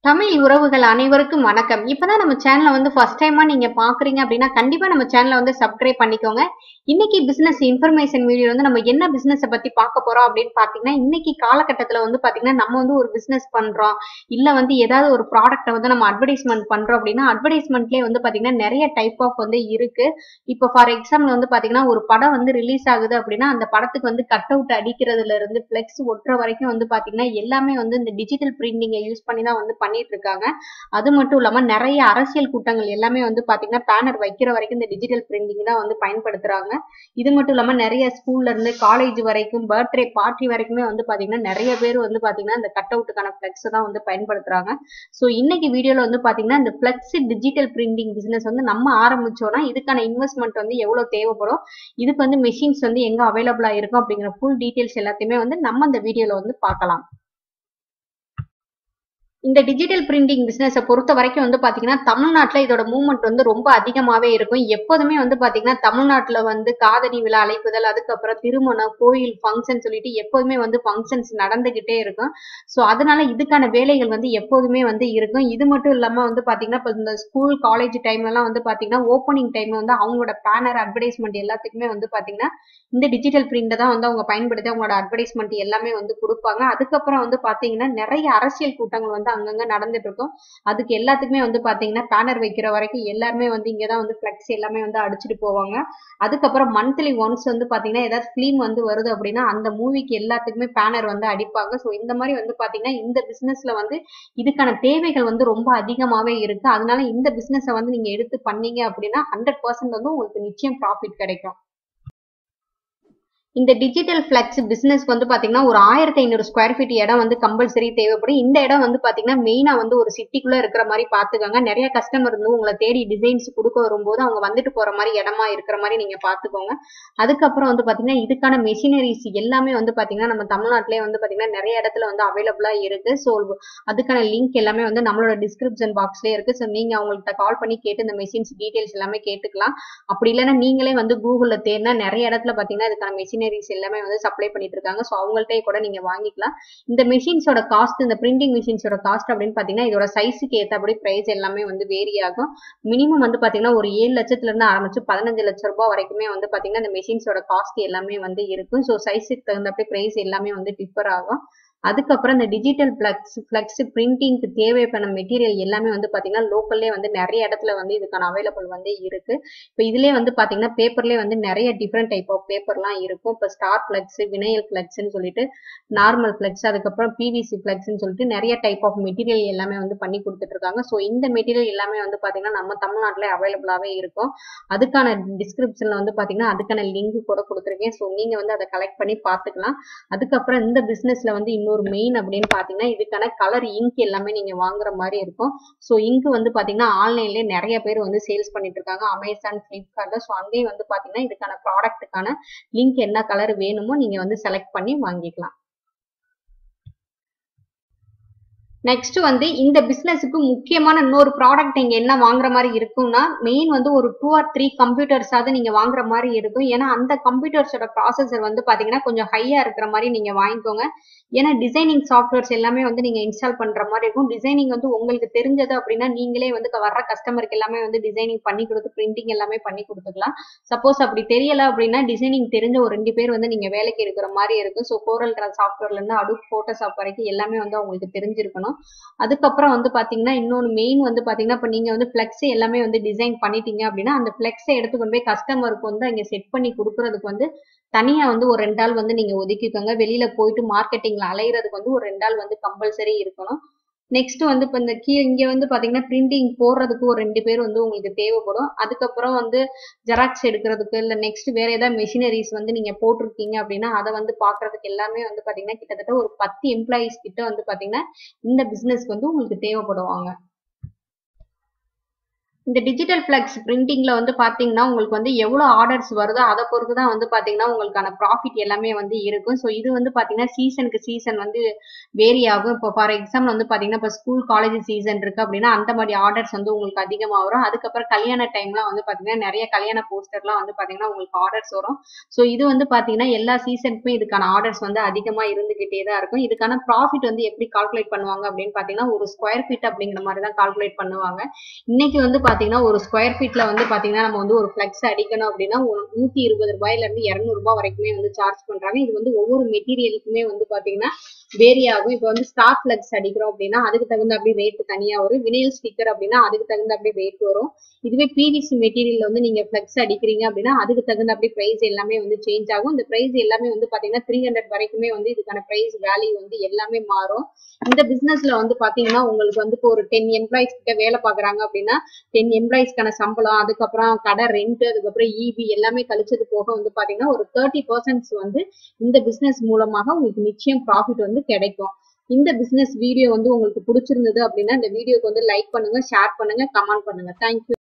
தமிழ் உறவுகள் அனைவருக்கும் வணக்கம் இப்பதான் நம்ம சேனலை வந்து ஃபர்ஸ்ட் டைமா நீங்க பாக்குறீங்க அப்படின்னா கண்டிப்பா நம்ம சேனலை வந்து சப்ஸ்கிரைப் பண்ணிக்கோங்க இன்னைக்கு பிசினஸ் இன்ஃபர்மேஷன் வீடியோ வந்து நம்ம என்ன பிசினஸ் பத்தி பார்க்க போறோம் அப்படின்னு பாத்தீங்கன்னா இன்னைக்கு காலகட்டத்துல வந்து பாத்தீங்கன்னா நம்ம வந்து ஒரு பிசினஸ் பண்றோம் இல்ல வந்து ஏதாவது ஒரு ப்ராடக்ட்டை வந்து நம்ம அட்வர்டைஸ்மெண்ட் பண்றோம் அப்படின்னா அட்வர்டைஸ்மெண்ட்லயே வந்து பாத்தீங்கன்னா நிறைய டைப் ஆஃப் வந்து இருக்கு இப்போ ஃபார் எக்ஸாம்பிள் வந்து பாத்தீங்கன்னா ஒரு படம் வந்து ரிலீஸ் ஆகுது அப்படின்னா அந்த படத்துக்கு வந்து கட் அவுட் அடிக்கிறதுல இருந்து பிளெக்ஸ் ஒட்டுற வரைக்கும் வந்து பாத்தீங்கன்னா எல்லாமே வந்து இந்த டிஜிட்டல் பிரிண்டிங்கை யூஸ் பண்ணி தான் வந்து பண்ணிட்டு இருக்காங்க அது மட்டும் இல்லாம நிறைய அரசியல் கூட்டங்கள் எல்லாமே வந்து பாத்தீங்கன்னா பேனர் வைக்கிற வரைக்கும் இந்த டிஜிட்டல் பிரிண்டிங் தான் வந்து பயன்படுத்துறாங்க இது மட்டும் இல்லாம நிறைய ஸ்கூல்ல இருந்து காலேஜ் வரைக்கும் பர்த்டே பார்ட்டி வரைக்குமே வந்து பாத்தீங்கன்னா நிறைய பேர் வந்து பாத்தீங்கன்னா இந்த கட் அவுட்டுக்கான பிளெக்ஸ் தான் வந்து பயன்படுத்துறாங்க ஸோ இன்னைக்கு வீடியோல வந்து பாத்தீங்கன்னா இந்த பிளெக்ஸ் டிஜிட்டல் பிரிண்டிங் பிசினஸ் வந்து நம்ம ஆரம்பிச்சோம்னா இதுக்கான இன்வெஸ்ட்மெண்ட் வந்து எவ்வளவு தேவைப்படும் இதுக்கு வந்து மெஷின்ஸ் வந்து எங்க அவைலபிளா இருக்கும் அப்படிங்கிற ஃபுல் டீடைல்ஸ் எல்லாத்தையுமே வந்து நம்ம இந்த வீடியோல வந்து பார்க்கலாம் இந்த டிஜிட்டல் பிரிண்டிங் பிசினஸை பொறுத்த வரைக்கும் வந்து பாத்தீங்கன்னா தமிழ்நாட்டுல இதோட மூவ்மெண்ட் வந்து ரொம்ப அதிகமாவே இருக்கும் எப்போதுமே வந்து பாத்தீங்கன்னா தமிழ்நாட்டுல வந்து காதணி விழா அழைப்புதல் அதுக்கப்புறம் திருமணம் கோயில் ஃபங்க்ஷன் சொல்லிட்டு எப்போதுமே வந்து ஃபங்க்ஷன்ஸ் நடந்துகிட்டே இருக்கும் ஸோ அதனால இதுக்கான வேலைகள் வந்து எப்போதுமே வந்து இருக்கும் இது மட்டும் இல்லாம வந்து பாத்தீங்கன்னா இப்போ இந்த ஸ்கூல் காலேஜ் டைம்ல எல்லாம் வந்து பாத்தீங்கன்னா ஓப்பனிங் டைம் வந்து அவங்களோட பேனர் அட்வர்டைஸ்மெண்ட் எல்லாத்துக்குமே வந்து பாத்தீங்கன்னா இந்த டிஜிட்டல் பிரிண்ட் தான் வந்து அவங்க பயன்படுத்தி அவங்களோட அட்வர்டைஸ்மெண்ட் எல்லாமே வந்து கொடுப்பாங்க அதுக்கப்புறம் வந்து பாத்தீங்கன்னா நிறைய அரசியல் கூட்டங்கள் வந்து அங்கங்க நடந்துட்டு இருக்கும் அதுக்கு எல்லாத்துக்குமே வந்து பாத்தீங்கன்னா பேனர் வைக்கிற வரைக்கும் எல்லாருமே வந்து இங்கதான் வந்து பிளெக்ஸ் எல்லாமே வந்து அடிச்சுட்டு போவாங்க அதுக்கப்புறம் மந்த்லி ஒன்ஸ் வந்து பாத்தீங்கன்னா ஏதாவது ஃபிலிம் வந்து வருது அப்படின்னா அந்த மூவிக்கு எல்லாத்துக்குமே பேனர் வந்து அடிப்பாங்க ஸோ இந்த மாதிரி வந்து பாத்தீங்கன்னா இந்த பிசினஸ்ல வந்து இதுக்கான தேவைகள் வந்து ரொம்ப அதிகமாவே இருக்கு அதனால இந்த பிசினஸை வந்து நீங்க எடுத்து பண்ணீங்க அப்படின்னா ஹண்ட்ரட் பர்சன்ட் வந்து உங்களுக்கு நிச்சயம் ப்ராஃபிட் கிடைக்கும் இந்த டிஜிட்டல் ஃபிளக்ஸ் பிசினஸ் வந்து பாத்தீங்கன்னா ஒரு ஆயிரத்தி ஐநூறு ஸ்கொயர் ஃபீட் இடம் வந்து கம்பல்சரி தேவைப்படும் இந்த இடம் வந்து பாத்தீங்கன்னா மெயினா வந்து ஒரு சிட்டிக்குள்ள இருக்கிற மாதிரி பாத்துக்கோங்க நிறைய கஸ்டமர் வந்து உங்களை தேடி டிசைன்ஸ் கொடுக்க வரும்போது அவங்க வந்துட்டு போற மாதிரி இடமா இருக்கிற மாதிரி நீங்க பாத்துக்கோங்க அதுக்கப்புறம் வந்து பாத்தீங்கன்னா இதுக்கான மெஷினரிஸ் எல்லாமே வந்து பாத்தீங்கன்னா நம்ம தமிழ்நாட்டிலே வந்து பாத்தீங்கன்னா நிறைய இடத்துல வந்து அவைலபிளா இருக்கு ஸோ அதுக்கான லிங்க் எல்லாமே வந்து நம்மளோட டிஸ்கிரிப்ஷன் பாக்ஸ்லயே இருக்கு ஸோ நீங்க அவங்கள்ட்ட கால் பண்ணி கேட்டு இந்த மெஷின்ஸ் டீடைல்ஸ் எல்லாமே கேட்டுக்கலாம் அப்படி இல்லைன்னா நீங்களே வந்து கூகுள்ல தேடினா நிறைய இடத்துல பாத்தீங்கன்னா இதுக்கான மெஷின் மிஷினரிஸ் எல்லாமே வந்து சப்ளை பண்ணிட்டு இருக்காங்க ஸோ அவங்கள்ட்டே கூட நீங்க வாங்கிக்கலாம் இந்த மிஷின்ஸோட காஸ்ட் இந்த பிரிண்டிங் மிஷின்ஸோட காஸ்ட் அப்படின்னு பாத்தீங்கன்னா இதோட சைஸுக்கு ஏற்றபடி பிரைஸ் எல்லாமே வந்து வேரி ஆகும் மினிமம் வந்து பாத்தீங்கன்னா ஒரு ஏழு லட்சத்துல இருந்து ஆரம்பிச்சு பதினஞ்சு லட்சம் ரூபாய் வரைக்குமே வந்து பாத்தீங்கன்னா இந்த மிஷின்ஸோட காஸ்ட் எல்லாமே வந்து இருக்கும் ஸோ சைஸுக்கு தகுந்தபடி பிரைஸ் எல்லாமே வந்து டிஃபர் ஆகும் அதுக்கப்புறம் இந்த டிஜிட்டல் பிளக்ஸ் பிளக்ஸ் பிரிண்டிங்க்கு தேவைப்பட மெட்டீரியல் எல்லாமே வந்து பாத்தீங்கன்னா லோக்கல்லே வந்து நிறைய இடத்துல வந்து இதுக்கான அவைலபிள் வந்து இருக்கு இப்போ இதுலேயே வந்து பாத்தீங்கன்னா பேப்பர்லேயே வந்து நிறைய டிஃப்ரெண்ட் டைப் ஆஃப் பேப்பர்லாம் இருக்கும் இப்போ ஸ்டார் பிளக்ஸ் வினையல் பிளக்ஸ்ன்னு சொல்லிட்டு நார்மல் பிளக்ஸ் அதுக்கப்புறம் பிவிசி பிளக்ஸ்ன்னு சொல்லிட்டு நிறைய டைப் ஆஃப் மெட்டீரியல் எல்லாமே வந்து பண்ணி கொடுத்துட்டு இருக்காங்க ஸோ இந்த மெட்டீரியல் எல்லாமே வந்து பாத்தீங்கன்னா நம்ம தமிழ்நாட்டிலே அவைலபிளாவே இருக்கும் அதுக்கான டிஸ்கிரிப்ஷன்ல வந்து பாத்தீங்கன்னா அதுக்கான லிங்க் கூட கொடுத்துருக்கேன் ஸோ நீங்க வந்து அதை கலெக்ட் பண்ணி பார்த்துக்கலாம் அதுக்கப்புறம் இந்த பிசினஸ்ல வந்து இன்னொரு மெயின் அப்படின்னு பாத்தீங்கன்னா இதுக்கான கலர் இங்க் எல்லாமே நீங்க வாங்குற மாதிரி இருக்கும் ஸோ இங்க் வந்து பாத்தீங்கன்னா ஆன்லைன்லயே நிறைய பேர் வந்து சேல்ஸ் பண்ணிட்டு இருக்காங்க அமேசான் பிளிப்கார்ட்ல ஸோ அங்கேயும் வந்து பாத்தீங்கன்னா இதுக்கான ப்ராடக்ட்டுக்கான லிங்க் என்ன கலர் வேணுமோ நீங்க வந்து செலக்ட் பண்ணி வாங்கிக்கலாம் நெக்ஸ்ட் வந்து இந்த பிசினஸுக்கு முக்கியமான இன்னொரு ப்ராடக்ட் நீங்க என்ன வாங்குற மாதிரி இருக்கும்னா மெயின் வந்து ஒரு டூ ஆர் த்ரீ கம்ப்யூட்டர்ஸாவது நீங்க வாங்குற மாதிரி இருக்கும் ஏன்னா அந்த கம்ப்யூட்டர்ஸோட ப்ராசஸர் வந்து பாத்தீங்கன்னா கொஞ்சம் ஹையா இருக்கிற மாதிரி நீங்க வாங்கிக்கோங்க ஏன்னா டிசைனிங் சாஃப்ட்வேர்ஸ் எல்லாமே வந்து நீங்க இன்ஸ்டால் பண்ற மாதிரி இருக்கும் டிசைனிங் வந்து உங்களுக்கு தெரிஞ்சது அப்படின்னா நீங்களே வந்து வர்ற கஸ்டமருக்கு எல்லாமே வந்து டிசைனிங் பண்ணி கொடுத்து பிரிண்டிங் எல்லாமே பண்ணி கொடுத்துக்கலாம் சப்போஸ் அப்படி தெரியல அப்படின்னா டிசைனிங் தெரிஞ்ச ஒரு ரெண்டு பேர் வந்து நீங்க வேலைக்கு இருக்கிற மாதிரி இருக்கும் ஸோ கோரல் ட்ரா சாஃப்ட்வேர்ல இருந்து அடூப் போட்டோஷாப் வரைக்கும் எல்லாமே வந்து அவங்களுக்கு தெரிஞ்சிருக்கணும் அதுக்கப்புறம் வந்து பாத்தீங்கன்னா இன்னொன்று மெயின் வந்து பாத்தீங்கன்னா இப்போ நீங்க வந்து ஃபிளெக்ஸ் எல்லாமே வந்து டிசைன் பண்ணிட்டீங்க அப்படின்னா அந்த ஃபிளெக்ஸை எடுத்துக்கொண்டு போய் கஸ்டமருக்கு வந்து அங்கே செட் பண்ணி கொடுக்கறதுக்கு வந்து தனியா வந்து ஒரு ரெண்டு ஆள் வந்து நீங்க ஒதுக்கிக்கோங்க வெளியில போயிட்டு மார்க்கெட்டிங்ல அலையிறதுக்கு வந்து ஒரு ரெண்டு ஆள் வந்து கம்பல்சரி இருக்கணும் நெக்ஸ்ட் வந்து இப்போ இந்த கீ இங்க வந்து பாத்தீங்கன்னா பிரிண்டிங் போடுறதுக்கு ஒரு ரெண்டு பேர் வந்து உங்களுக்கு தேவைப்படும் அதுக்கப்புறம் வந்து ஜெராக்ஸ் எடுக்கிறதுக்கு இல்ல நெக்ஸ்ட் வேற ஏதாவது மெஷினரிஸ் வந்து நீங்க போட்டிருக்கீங்க அப்படின்னா அதை வந்து பாக்குறதுக்கு எல்லாமே வந்து பாத்தீங்கன்னா கிட்டத்தட்ட ஒரு பத்து எம்ப்ளாயிஸ் கிட்ட வந்து பாத்தீங்கன்னா இந்த பிசினஸ்க்கு வந்து உங்களுக்கு தேவைப்படுவாங்க இந்த டிஜிட்டல் ஃபிளக்ஸ் பிரிண்டிங்ல வந்து பாத்தீங்கன்னா உங்களுக்கு வந்து எவ்வளவு ஆர்டர்ஸ் வருதோ அதை பொறுத்து தான் வந்து பாத்தீங்கன்னா உங்களுக்கான ப்ராஃபிட் எல்லாமே வந்து இருக்கும் ஸோ இது வந்து பாத்தீங்கன்னா சீசனுக்கு சீசன் வந்து வேரி ஆகும் இப்போ ஃபார் எக்ஸாம்பிள் வந்து பாத்தீங்கன்னா இப்போ ஸ்கூல் காலேஜ் சீசன் இருக்கு அப்படின்னா அந்த மாதிரி ஆர்டர்ஸ் வந்து உங்களுக்கு அதிகமா வரும் அதுக்கப்புறம் கல்யாண டைம்லாம் வந்து பாத்தீங்கன்னா நிறைய கல்யாண போஸ்டர்லாம் வந்து பாத்தீங்கன்னா உங்களுக்கு ஆர்டர்ஸ் வரும் ஸோ இது வந்து பாத்தீங்கன்னா எல்லா சீசனுக்குமே இதுக்கான ஆர்டர்ஸ் வந்து அதிகமா இருந்துகிட்டே தான் இருக்கும் இதுக்கான ப்ராஃபிட் வந்து எப்படி கால்குலேட் பண்ணுவாங்க அப்படின்னு பாத்தீங்கன்னா ஒரு ஸ்கொயர் ஃபீட் அப்படிங்கிற மாதிரி தான் கால்குலேட் பண்ணுவாங்க இன்னைக்கு வந்து பாத்தீங்கன்னா ஒரு ஸ்கொயர் ஃபீட்ல வந்து பாத்தீங்கன்னா நம்ம வந்து ஒரு ஃபிளக்ஸ் அடிக்கணும் அப்படின்னா ஒரு நூத்தி இருபது ரூபாயில இருந்து இருநூறு ரூபாய் வரைக்குமே வந்து சார்ஜ் பண்றாங்க இது வந்து ஒவ்வொரு மெட்டீரியலுக்குமே வந்து பாத்தீங்கன்னா வேரி ஆகும் இப்போ வந்து ஸ்டார் ஃபிளக்ஸ் அடிக்கிறோம் அப்படின்னா அதுக்கு தகுந்த அப்படி ரேட் தனியா வரும் வினைல் ஸ்டிக்கர் அப்படின்னா அதுக்கு தகுந்த அப்படி ரேட் வரும் இதுவே பிவிசி மெட்டீரியல் வந்து நீங்க ஃபிளக்ஸ் அடிக்கிறீங்க அப்படின்னா அதுக்கு தகுந்த அப்படி பிரைஸ் எல்லாமே வந்து சேஞ்ச் ஆகும் இந்த பிரைஸ் எல்லாமே வந்து பாத்தீங்கன்னா த்ரீ ஹண்ட்ரட் வரைக்குமே வந்து இதுக்கான பிரைஸ் வேல்யூ வந்து எல்லாமே மாறும் இந்த பிசினஸ்ல வந்து பாத்தீங்கன்னா உங்களுக்கு வந்து இப்போ ஒரு டென் எம்ப்ளாயிஸ் கிட்ட வேலை பாக்குறாங்க அப்படின்னா டென் எம்ப்ளாயிஸ்க்கான சம்பளம் அதுக்கப்புறம் கடை ரெண்ட் அதுக்கப்புறம் இபி எல்லாமே கழிச்சது போக வந்து பாத்தீங்கன்னா ஒரு தேர்ட்டி பர்சன்ட்ஸ் வந்து இந்த பிசினஸ் மூலமாக உங்களுக்கு நிச்சயம் ப்ராஃபிட் வந்து கிடைக்கும் இந்த பிசினஸ் வீடியோ வந்து உங்களுக்கு பிடிச்சிருந்தது அப்படின்னா இந்த வீடியோக்கு வந்து லைக் பண்ணுங்க ஷேர் பண்ணுங்க கமெண்ட் பண்ணுங்க தேங்க்யூ